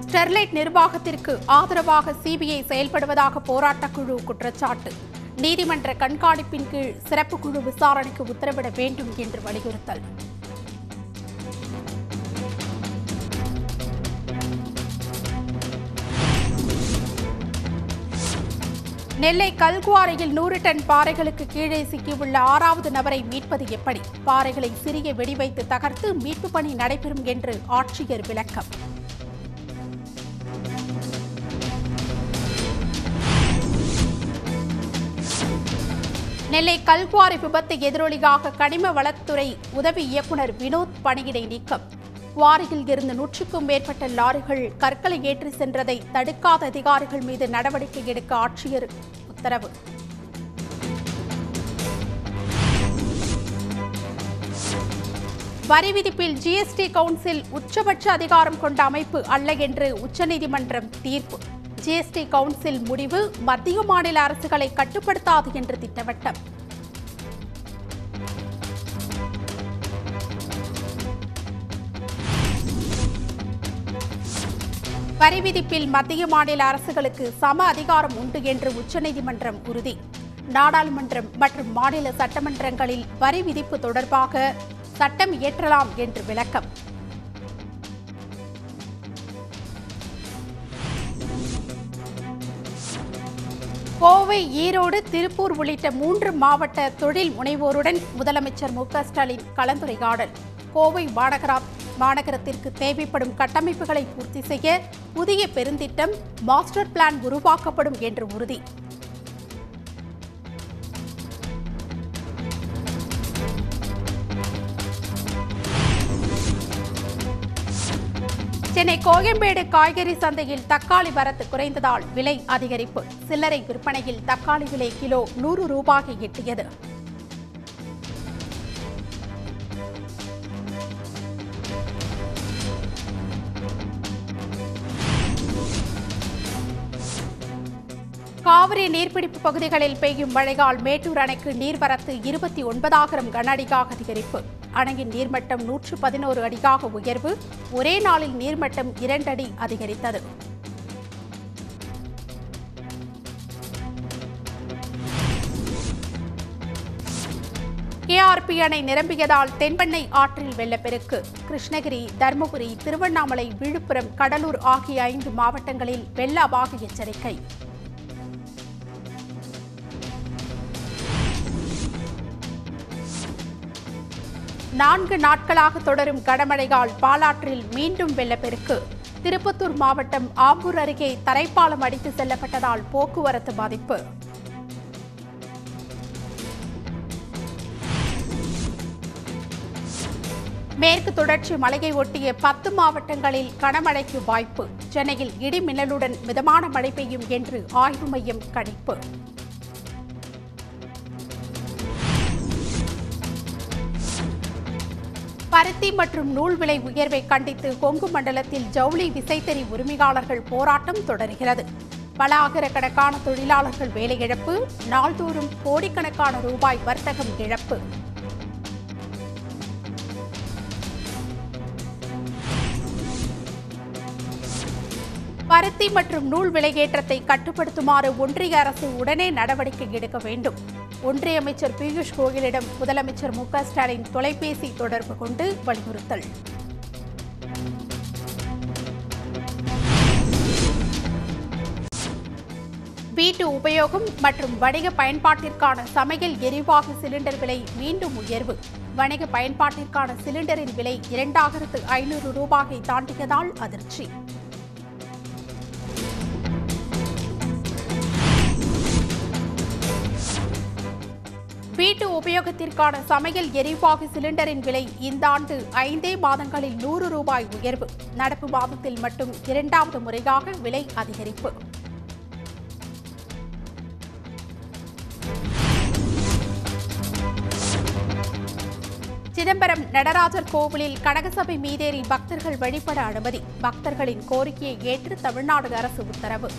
Sterlite நிர்வாகத்திற்கு ஆதரவாக CBI செயல்படுவதாக போராட்டக் குழு குற்றச்சாட்டு நீதிமன்ற கண்காணிப்பின் கீழ் சிறப்பு குழு விசாரணைக்கு உத்தரவிட வேண்டும் என்று வலியுறுத்தல் நெல்லை கல்குவாரியில் நூறு டன் பாறைகளுக்கு கீழே சிக்கியுள்ள ஆறாவது நபரை மீட்பது எப்படி பாறைகளை சிறிய வெடிவைத்து தகர்த்து மீட்பு பணி நடைபெறும் என்று ஆட்சியர் விளக்கம் நெல்லை கல்குவாரி விபத்து எதிரொலியாக கனிம வளத்துறை உதவி இயக்குநர் வினோத் பணியிடை நீக்கம் குவாரியில் இருந்து நூற்றுக்கும் மேற்பட்ட லாரிகள் கற்களை ஏற்றி சென்றதை தடுக்காத அதிகாரிகள் மீது நடவடிக்கை எடுக்க ஆட்சியர் உத்தரவு வரி விதிப்பில் ஜிஎஸ்டி கவுன்சில் உச்சபட்ச அதிகாரம் கொண்ட அமைப்பு அல்ல என்று உச்சநீதிமன்றம் தீர்ப்பு ஜிஎஸ்டி கவுன்சில் முடிவு மத்திய மாநில அரசுகளை கட்டுப்படுத்தாது என்று திட்டவட்டம் வரி விதிப்பில் மத்திய மாநில அரசுகளுக்கு சம அதிகாரம் உண்டு என்று உச்சநீதிமன்றம் உறுதி நாடாளுமன்றம் மற்றும் மாநில சட்டமன்றங்களில் வரி விதிப்பு தொடர்பாக சட்டம் இயற்றலாம் என்று விளக்கம் கோவை ஈரோடு திருப்பூர் உள்ளிட்ட மூன்று மாவட்ட தொழில் முனைவோருடன் முதலமைச்சர் மு க ஸ்டாலின் கலந்துரையாடல் கோவை மாநகரா மாநகரத்திற்கு தேவைப்படும் கட்டமைப்புகளை பூர்த்தி செய்ய புதிய பெருந்திட்டம் மாஸ்டர் பிளான் உருவாக்கப்படும் என்று உறுதி சென்னை கோயம்பேடு காய்கறி சந்தையில் தக்காளி வரத்து குறைந்ததால் விலை அதிகரிப்பு சில்லறை விற்பனையில் தக்காளி விலை கிலோ நூறு ரூபாயை எட்டியது காவிரி நீர்பிடிப்பு பகுதிகளில் பெய்யும் மழையால் மேட்டூர் அணைக்கு நீர்வரத்து இருபத்தி ஒன்பதாயிரம் கன அடியாக அதிகரிப்பு அணையின் நீர்மட்டம் நூற்று பதினோரு அடியாக உயர்வு ஒரே நாளில் நீர்மட்டம் இரண்டு அடி அதிகரித்தது கேஆர்பி அணை நிரம்பியதால் தென்பெண்ணை ஆற்றில் வெள்ளப்பெருக்கு கிருஷ்ணகிரி தருமபுரி திருவண்ணாமலை விழுப்புரம் கடலூர் ஆகிய ஐந்து மாவட்டங்களில் வெள்ள அபாய எச்சரிக்கை நான்கு நாட்களாக தொடரும் கனமழையால் பாலாற்றில் மீண்டும் வெள்ளப்பெருக்கு திருப்பத்தூர் மாவட்டம் ஆம்பூர் அருகே தரைப்பாலம் அடித்து செல்லப்பட்டதால் போக்குவரத்து பாதிப்பு மேற்கு தொடர்ச்சி மலையை ஒட்டிய பத்து மாவட்டங்களில் கனமழைக்கு வாய்ப்பு சென்னையில் இடி மின்னலுடன் மிதமான மழை பெய்யும் என்று ஆய்வு மையம் கணிப்பு பருத்தி மற்றும் நூல் விலை உயர்வை கண்டித்து கொங்கு மண்டலத்தில் ஜவுளி விசைத்தறி உரிமையாளர்கள் போராட்டம் தொடர்கிறது பல ஆயிரக்கணக்கான தொழிலாளர்கள் வேலை இழப்பு நாள்தோறும் கோடிக்கணக்கான ரூபாய் வர்த்தகம் இழப்பு பருத்தி மற்றும் நூல் விலையேற்றத்தை கட்டுப்படுத்துமாறு ஒன்றிய அரசு உடனே நடவடிக்கை எடுக்க வேண்டும் ஒன்றிய அமைச்சர் பியூஷ் கோயலிடம் முதலமைச்சர் மு க ஸ்டாலின் தொலைபேசி தொடர்பு கொண்டு வலியுறுத்தல் வீட்டு உபயோகம் மற்றும் வணிக பயன்பாட்டிற்கான சமையல் எரிவாயு சிலிண்டர் விலை மீண்டும் உயர்வு வணிக பயன்பாட்டிற்கான சிலிண்டரின் விலை இரண்டாயிரத்து ஐநூறு ரூபாயை தாண்டியதால் அதிர்ச்சி வீட்டு உபயோகத்திற்கான சமையல் எரிவாயு சிலிண்டரின் விலை இந்த ஆண்டு ஐந்தே மாதங்களில் நூறு ரூபாய் உயர்வு நடப்பு மாதத்தில் மட்டும் இரண்டாவது முறையாக விலை அதிகரிப்பு சிதம்பரம் நடராஜர் கோவிலில் கனகசபை மீதேறி பக்தர்கள் வழிபட அனுமதி பக்தர்களின் கோரிக்கையை ஏற்று தமிழ்நாடு அரசு உத்தரவு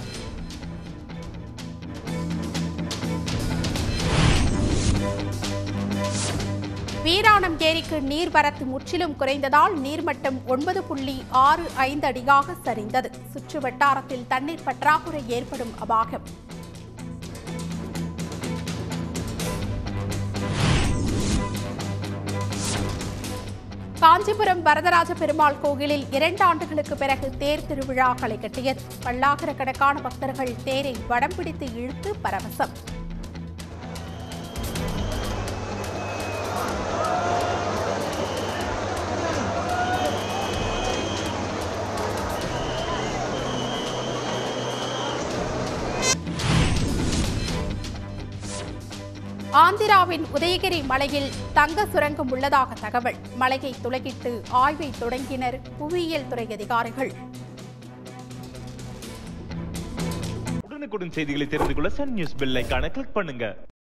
வீராணம் ஏரிக்கு நீர்வரத்து முற்றிலும் குறைந்ததால் நீர்மட்டம் ஒன்பது புள்ளி ஆறு ஐந்து அடியாக சரிந்தது சுற்று வட்டாரத்தில் தண்ணீர் பற்றாக்குறை ஏற்படும் அபாயம் காஞ்சிபுரம் வரதராஜ பெருமாள் கோயிலில் இரண்டு ஆண்டுகளுக்கு பிறகு தேர் திருவிழா களை கட்டியது பல்லாயிரக்கணக்கான பக்தர்கள் தேரை வடம் பிடித்து இழுத்து பரவசம் ஆந்திராவின் உதயகிரி மலையில் தங்க சுரங்கம் உள்ளதாக தகவல் மலையை துளையிட்டு ஆய்வை தொடங்கினர் புவியியல் துறை அதிகாரிகள் உடனுக்குடன் செய்திகளை தெரிந்து கொள்ள சன் நியூஸ் பெல் ஐகானை கிளிக் பண்ணுங்க